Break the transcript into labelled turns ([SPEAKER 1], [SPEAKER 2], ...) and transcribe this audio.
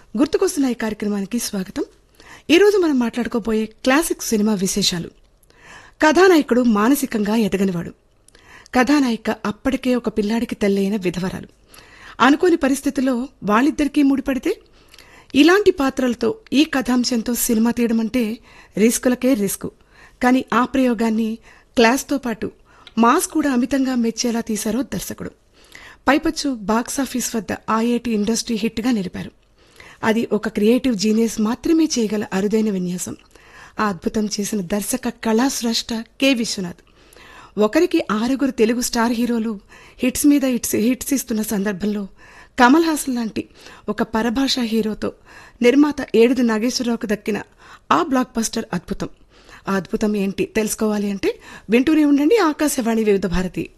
[SPEAKER 1] గుర్తుకొస్తున్న ఈ కార్యక్రమానికి స్వాగతం ఈరోజు మనం మాట్లాడుకోబోయే క్లాసిక్ సినిమా విశేషాలు కథానాయకుడు మానసికంగా ఎదగనివాడు కథానాయిక అప్పటికే ఒక పిల్లాడికి తల్లైన విధవరాలు అనుకోని పరిస్థితుల్లో వాళ్ళిద్దరికీ ముడిపడితే ఇలాంటి పాత్రలతో ఈ కథాంశంతో సినిమా తీయడం అంటే రిస్కులకే రిస్కు కానీ ఆ ప్రయోగాన్ని క్లాస్తో పాటు మాస్ కూడా అమితంగా మెచ్చేలా తీశారో దర్శకుడు పైపచ్చు బాక్సాఫీస్ వద్ద ఐఐటి ఇండస్ట్రీ హిట్గా నిలిపారు అది ఒక క్రియేటివ్ జీనియస్ మాత్రమే చేయగల అరుదైన విన్యాసం ఆ అద్భుతం చేసిన దర్శక కళా స్రష్ట కె విశ్వనాథ్ ఒకరికి ఆరుగురు తెలుగు స్టార్ హీరోలు హిట్స్ మీద హిట్స్ హిట్స్ ఇస్తున్న సందర్భంలో కమల్ హాసన్ లాంటి ఒక పరభాషా హీరోతో నిర్మాత ఏడుది నాగేశ్వరరావుకు దక్కిన ఆ బ్లాక్ బస్టర్ అద్భుతం ఆ అద్భుతం ఏంటి తెలుసుకోవాలి అంటే వింటూనే ఉండండి ఆకాశవాణి వివిధ భారతి